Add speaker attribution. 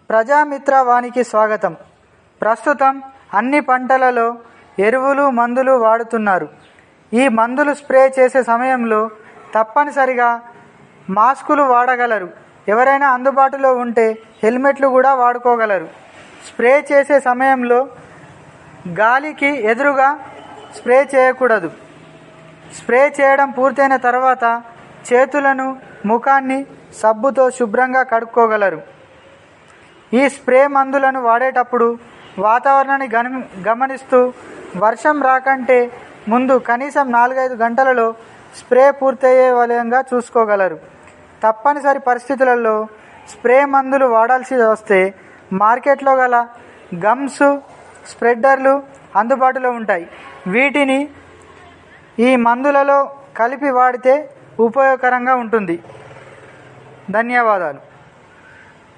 Speaker 1: ప్రజామిత్ర వానికి స్వాగతం ప్రస్తుతం అన్ని పంటలలో ఎరువులు మందులు వాడుతున్నారు ఈ మందులు స్ప్రే చేసే సమయంలో తప్పనిసరిగా మాస్కులు వాడగలరు ఎవరైనా అందుబాటులో ఉంటే హెల్మెట్లు కూడా వాడుకోగలరు స్ప్రే చేసే సమయంలో గాలికి ఎదురుగా స్ప్రే చేయకూడదు స్ప్రే చేయడం పూర్తయిన తర్వాత చేతులను ముఖాన్ని సబ్బుతో శుభ్రంగా కడుక్కోగలరు ఈ స్ప్రే మందులను వాడేటప్పుడు వాతావరణాన్ని గని గమనిస్తూ వర్షం రాకంటే ముందు కనీసం నాలుగైదు గంటలలో స్ప్రే పూర్తయ్యే విధంగా చూసుకోగలరు తప్పనిసరి పరిస్థితులలో స్ప్రే మందులు వాడాల్సి వస్తే మార్కెట్లో గల గమ్స్ స్ప్రెడ్డర్లు అందుబాటులో ఉంటాయి వీటిని ఈ మందులలో కలిపి వాడితే ఉపయోగకరంగా ఉంటుంది ధన్యవాదాలు